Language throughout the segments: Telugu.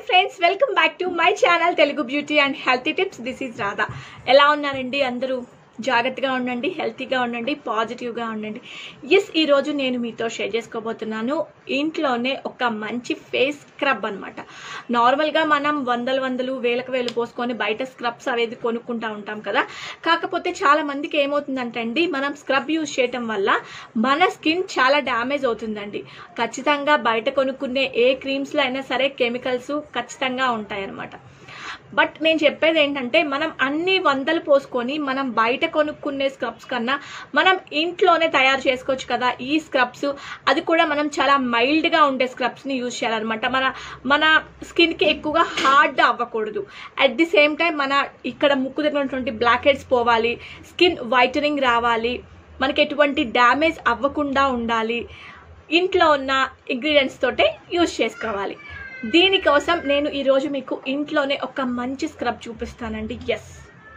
friends welcome back to my channel Telugu beauty and healthy tips this is Radha ఎలా ఉన్నారండి అందరూ జాగ్రత్తగా ఉండండి హెల్తీగా ఉండండి పాజిటివ్గా ఉండండి ఎస్ ఈరోజు నేను మీతో షేర్ చేసుకోబోతున్నాను ఇంట్లోనే ఒక మంచి ఫేస్ స్క్రబ్ అనమాట నార్మల్గా మనం వందలు వందలు వేలకు వేలు పోసుకొని బయట స్క్రబ్స్ అనేది కొనుక్కుంటా ఉంటాం కదా కాకపోతే చాలా మందికి ఏమవుతుందంటే అండి మనం స్క్రబ్ యూజ్ చేయటం వల్ల మన స్కిన్ చాలా డ్యామేజ్ అవుతుందండి ఖచ్చితంగా బయట కొనుక్కునే ఏ క్రీమ్స్లో అయినా సరే కెమికల్స్ ఖచ్చితంగా ఉంటాయన్నమాట బట్ నేను చెప్పేది ఏంటంటే మనం అన్ని వందలు పోసుకొని మనం బయట కొనుక్కునే స్క్రబ్స్ కన్నా మనం ఇంట్లోనే తయారు చేసుకోవచ్చు కదా ఈ స్క్రబ్స్ అది కూడా మనం చాలా మైల్డ్గా ఉండే స్క్రబ్స్ని యూజ్ చేయాలన్నమాట మన మన స్కిన్కి ఎక్కువగా హార్డ్ అవ్వకూడదు అట్ ది సేమ్ టైం మన ఇక్కడ ముక్కు దగ్గర ఉన్నటువంటి బ్లాక్ హెడ్స్ పోవాలి స్కిన్ వైటనింగ్ రావాలి మనకి ఎటువంటి డ్యామేజ్ అవ్వకుండా ఉండాలి ఇంట్లో ఉన్న ఇంగ్రీడియంట్స్ తోటే యూజ్ చేసుకోవాలి దీనికోసం నేను ఈరోజు మీకు ఇంట్లోనే ఒక మంచి స్క్రబ్ చూపిస్తానండి ఎస్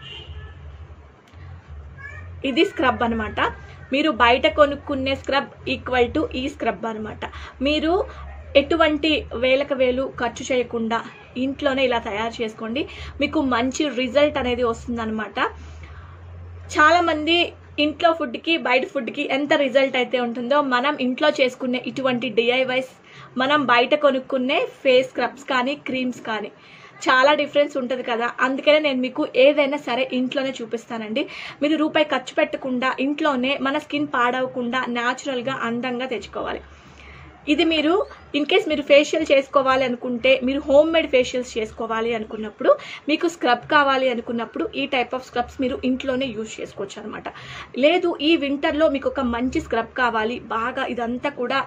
ఇది స్క్రబ్ అనమాట మీరు బయట కొనుక్కునే స్క్రబ్ ఈక్వల్ టు ఈ స్క్రబ్ అనమాట మీరు ఎటువంటి వేలకు వేలు ఖర్చు చేయకుండా ఇంట్లోనే ఇలా తయారు చేసుకోండి మీకు మంచి రిజల్ట్ అనేది వస్తుందన్నమాట చాలామంది ఇంట్లో ఫుడ్కి బయట ఫుడ్కి ఎంత రిజల్ట్ అయితే ఉంటుందో మనం ఇంట్లో చేసుకునే ఇటువంటి డిఐవైస్ మనం బయట కొనుక్కునే ఫేస్ స్క్రబ్స్ కానీ క్రీమ్స్ కానీ చాలా డిఫరెన్స్ ఉంటుంది కదా అందుకనే నేను మీకు ఏదైనా సరే ఇంట్లోనే చూపిస్తానండి మీరు రూపాయి ఖర్చు పెట్టకుండా ఇంట్లోనే మన స్కిన్ పాడవకుండా న్యాచురల్గా అందంగా తెచ్చుకోవాలి ఇది మీరు ఇన్ కేస్ మీరు ఫేషియల్ చేసుకోవాలి అనుకుంటే మీరు హోమ్ మేడ్ ఫేషియల్స్ చేసుకోవాలి అనుకున్నప్పుడు మీకు స్క్రబ్ కావాలి అనుకున్నప్పుడు ఈ టైప్ ఆఫ్ స్క్రబ్స్ మీరు ఇంట్లోనే యూజ్ చేసుకోవచ్చు అనమాట లేదు ఈ వింటర్లో మీకు ఒక మంచి స్క్రబ్ కావాలి బాగా ఇదంతా కూడా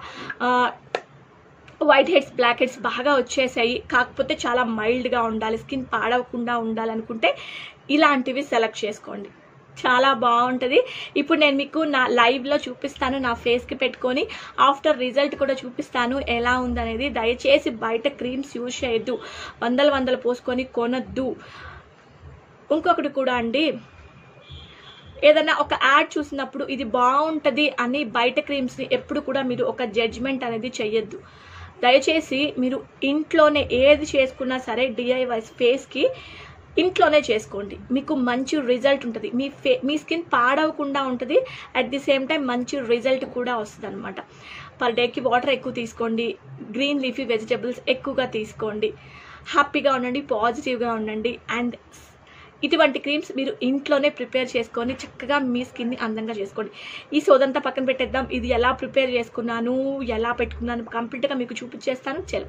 వైట్ హెడ్స్ బ్లాక్ హెడ్స్ బాగా వచ్చేసాయి కాకపోతే చాలా మైల్డ్గా ఉండాలి స్కిన్ పాడవకుండా ఉండాలనుకుంటే ఇలాంటివి సెలెక్ట్ చేసుకోండి చాలా బాగుంటుంది ఇప్పుడు నేను మీకు నా లైవ్లో చూపిస్తాను నా ఫేస్కి పెట్టుకొని ఆఫ్టర్ రిజల్ట్ కూడా చూపిస్తాను ఎలా ఉందనేది దయచేసి బయట క్రీమ్స్ యూజ్ చేయొద్దు వందల వందలు పోసుకొని కొనొద్దు ఇంకొకటి కూడా అండి ఏదైనా ఒక యాడ్ చూసినప్పుడు ఇది బాగుంటుంది అని బయట క్రీమ్స్ని ఎప్పుడు కూడా మీరు ఒక జడ్జ్మెంట్ అనేది చెయ్యొద్దు దయచేసి మీరు ఇంట్లోనే ఏది చేసుకున్నా సరే డిఐవైస్ ఫేస్కి ఇంట్లోనే చేసుకోండి మీకు మంచి రిజల్ట్ ఉంటుంది మీ ఫే మీ స్కిన్ పాడవకుండా ఉంటుంది అట్ ది సేమ్ టైం మంచి రిజల్ట్ కూడా వస్తుంది అనమాట పర్ డేకి వాటర్ ఎక్కువ తీసుకోండి గ్రీన్ లీఫీ వెజిటబుల్స్ ఎక్కువగా తీసుకోండి హ్యాపీగా ఉండండి పాజిటివ్గా ఉండండి అండ్ ఇటువంటి క్రీమ్స్ మీరు ఇంట్లోనే ప్రిపేర్ చేసుకొని చక్కగా మీ స్కిన్ని అందంగా చేసుకోండి ఈ సోదంతా పక్కన పెట్టేద్దాం ఇది ఎలా ప్రిపేర్ చేసుకున్నాను ఎలా పెట్టుకున్నాను కంప్లీట్గా మీకు చూపించేస్తాను చలో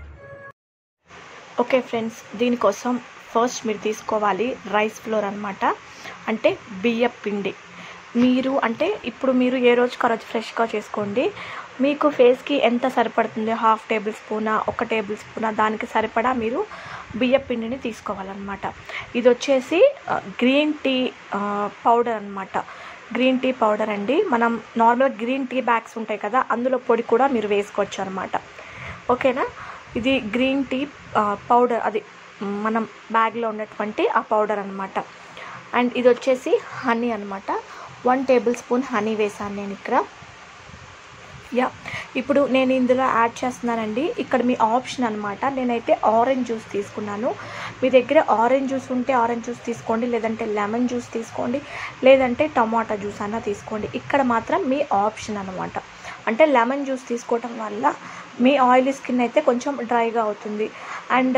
ఓకే ఫ్రెండ్స్ దీనికోసం ఫస్ట్ మీరు తీసుకోవాలి రైస్ ఫ్లోర్ అనమాట అంటే బియ్య పిండి మీరు అంటే ఇప్పుడు మీరు ఏ రోజుకి ఆ రోజు ఫ్రెష్గా చేసుకోండి మీకు ఫేస్కి ఎంత సరిపడుతుంది హాఫ్ టేబుల్ స్పూనా ఒక టేబుల్ స్పూనా దానికి సరిపడా మీరు బియ్య పిండిని తీసుకోవాలన్నమాట ఇది వచ్చేసి గ్రీన్ టీ పౌడర్ అనమాట గ్రీన్ టీ పౌడర్ అండి మనం నార్మల్ గ్రీన్ టీ బ్యాగ్స్ ఉంటాయి కదా అందులో పొడి కూడా మీరు వేసుకోవచ్చు అనమాట ఓకేనా ఇది గ్రీన్ టీ పౌడర్ అది మనం బ్యాగ్లో ఉన్నటువంటి ఆ పౌడర్ అనమాట అండ్ ఇది వచ్చేసి హనీ అనమాట వన్ టేబుల్ స్పూన్ హనీ వేసాను నేను ఇక్కడ యా ఇప్పుడు నేను ఇందులో యాడ్ చేస్తున్నానండి ఇక్కడ మీ ఆప్షన్ అనమాట నేనైతే ఆరెంజ్ జ్యూస్ తీసుకున్నాను మీ దగ్గర ఆరెంజ్ జ్యూస్ ఉంటే ఆరెంజ్ జ్యూస్ తీసుకోండి లేదంటే లెమన్ జ్యూస్ తీసుకోండి లేదంటే టమాటా జ్యూస్ అన్నా తీసుకోండి ఇక్కడ మాత్రం మీ ఆప్షన్ అనమాట అంటే లెమన్ జ్యూస్ తీసుకోవటం వల్ల మీ ఆయిలీ స్కిన్ అయితే కొంచెం డ్రైగా అవుతుంది అండ్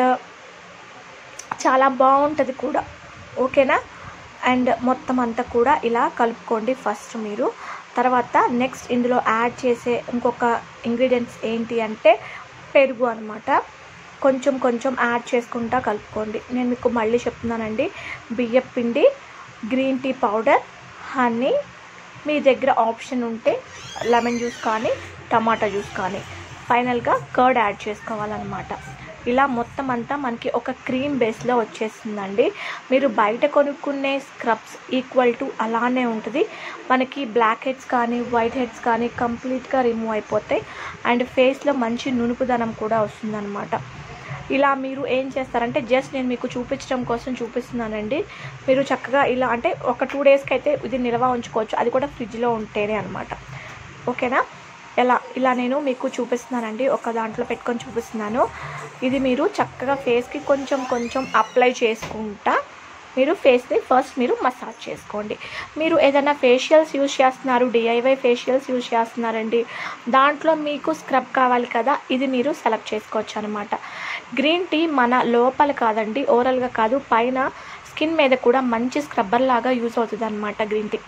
చాలా బాగుంటుంది కూడా ఓకేనా అండ్ మొత్తం అంతా కూడా ఇలా కలుపుకోండి ఫస్ట్ మీరు తర్వాత నెక్స్ట్ ఇందులో యాడ్ చేసే ఇంకొక ఇంగ్రీడియంట్స్ ఏంటి అంటే పెరుగు అనమాట కొంచెం కొంచెం యాడ్ చేసుకుంటా కలుపుకోండి నేను మీకు మళ్ళీ చెప్తున్నానండి బియ్యం పిండి గ్రీన్ టీ పౌడర్ హనీ మీ దగ్గర ఆప్షన్ ఉంటే లెమన్ జ్యూస్ కానీ టమాటా జ్యూస్ కానీ ఫైనల్గా కర్డ్ యాడ్ చేసుకోవాలన్నమాట ఇలా మొత్తం అంతా మనకి ఒక క్రీమ్ బేస్లో వచ్చేస్తుందండి మీరు బయట కొనుక్కునే స్క్రబ్స్ ఈక్వల్ టు అలానే ఉంటుంది మనకి బ్లాక్ హెడ్స్ కానీ వైట్ హెడ్స్ కానీ కంప్లీట్గా రిమూవ్ అయిపోతాయి అండ్ ఫేస్లో మంచి నునుపుదనం కూడా వస్తుందన్నమాట ఇలా మీరు ఏం చేస్తారంటే జస్ట్ నేను మీకు చూపించడం కోసం చూపిస్తున్నానండి మీరు చక్కగా ఇలా అంటే ఒక టూ డేస్కి అయితే ఇది నిల్వ ఉంచుకోవచ్చు అది కూడా ఫ్రిడ్జ్లో ఉంటేనే అనమాట ఓకేనా ఎలా ఇలా నేను మీకు చూపిస్తున్నానండి ఒక దాంట్లో పెట్టుకొని చూపిస్తున్నాను ఇది మీరు చక్కగా ఫేస్కి కొంచెం కొంచెం అప్లై చేసుకుంటా మీరు ఫేస్ని ఫస్ట్ మీరు మసాజ్ చేసుకోండి మీరు ఏదైనా ఫేషియల్స్ యూజ్ చేస్తున్నారు డిఐవై ఫేషియల్స్ యూజ్ చేస్తున్నారండి దాంట్లో మీకు స్క్రబ్ కావాలి కదా ఇది మీరు సెలెక్ట్ చేసుకోవచ్చు అనమాట గ్రీన్ టీ మన లోపల కాదండి ఓరల్గా కాదు పైన స్కిన్ మీద కూడా మంచి స్క్రబ్బర్ లాగా యూజ్ అవుతుంది అనమాట గ్రీన్ టీ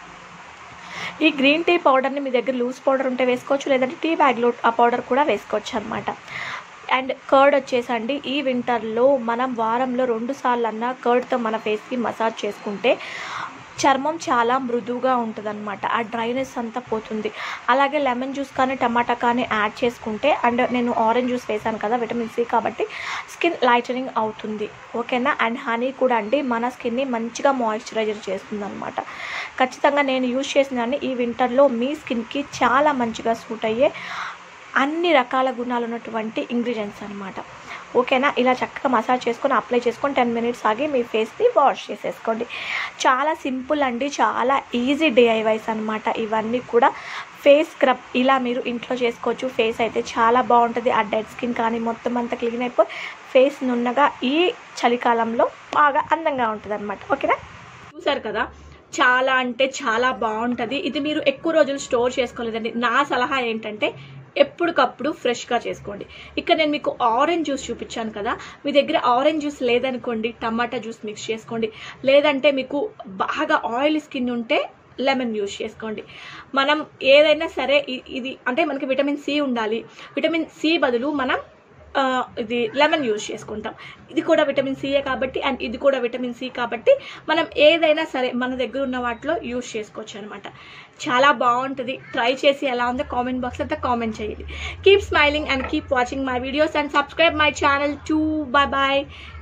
ఈ గ్రీన్ టీ పౌడర్ని మీ దగ్గర లూజ్ పౌడర్ ఉంటే వేసుకోవచ్చు లేదంటే టీ బ్యాగ్లో ఆ పౌడర్ కూడా వేసుకోవచ్చు అనమాట అండ్ కర్డ్ వచ్చేసండి ఈ వింటర్లో మనం వారంలో రెండు సార్లు అన్నా కర్డ్తో మన ఫేస్కి మసాజ్ చేసుకుంటే చర్మం చాలా మృదువుగా ఉంటుందన్నమాట ఆ డ్రైనెస్ అంతా పోతుంది అలాగే లెమన్ జ్యూస్ కానీ టమాటా కానీ యాడ్ చేసుకుంటే అండ్ నేను ఆరెంజ్ జ్యూస్ వేసాను కదా విటమిన్ సి కాబట్టి స్కిన్ లైటనింగ్ అవుతుంది ఓకేనా అండ్ హనీ కూడా అండి మన స్కిన్ని మంచిగా మాయిశ్చరైజర్ చేస్తుంది అనమాట ఖచ్చితంగా నేను యూజ్ చేసినాన్ని ఈ వింటర్లో మీ స్కిన్కి చాలా మంచిగా సూట్ అయ్యే అన్ని రకాల గుణాలు ఉన్నటువంటి ఇంగ్రీడియంట్స్ అనమాట ఓకేనా ఇలా చక్కగా మసాజ్ చేసుకొని అప్లై చేసుకొని టెన్ మినిట్స్ ఆగి మీ ఫేస్ని వాష్ చేసేసుకోండి చాలా సింపుల్ అండి చాలా ఈజీ డిఐవైస్ అనమాట ఇవన్నీ కూడా ఫేస్ స్క్రబ్ ఇలా మీరు ఇంట్లో చేసుకోవచ్చు ఫేస్ అయితే చాలా బాగుంటుంది ఆ డెడ్ స్కిన్ కానీ మొత్తం అంతా క్లీన్ అయిపోయి ఫేస్ నున్నగా ఈ చలికాలంలో బాగా అందంగా ఉంటుంది అనమాట ఓకేనా చూసారు కదా చాలా అంటే చాలా బాగుంటుంది ఇది మీరు ఎక్కువ రోజులు స్టోర్ చేసుకోలేదండి నా సలహా ఏంటంటే ఎప్పటికప్పుడు ఫ్రెష్గా చేసుకోండి ఇక్కడ నేను మీకు ఆరెంజ్ జ్యూస్ చూపించాను కదా మీ దగ్గర ఆరెంజ్ జ్యూస్ లేదనుకోండి టమాటా జ్యూస్ మిక్స్ చేసుకోండి లేదంటే మీకు బాగా ఆయిల్ స్కిన్ ఉంటే లెమన్ యూస్ చేసుకోండి మనం ఏదైనా సరే ఇ- ఇది అంటే మనకి విటమిన్ సి ఉండాలి విటమిన్ సి బదులు మనం ఆ, ఇది లెమన్ యూజ్ చేసుకుంటాం ఇది కూడా విటమిన్ సిఏ కాబట్టి అండ్ ఇది కూడా విటమిన్ సి కాబట్టి మనం ఏదైనా సరే మన దగ్గర ఉన్న వాటిలో యూజ్ చేసుకోవచ్చు అనమాట చాలా బాగుంటుంది ట్రై చేసి ఎలా ఉందో కామెంట్ బాక్స్ అంతా కామెంట్ చేయండి keep smiling and keep watching my videos and subscribe my channel టు బాయ్ బాయ్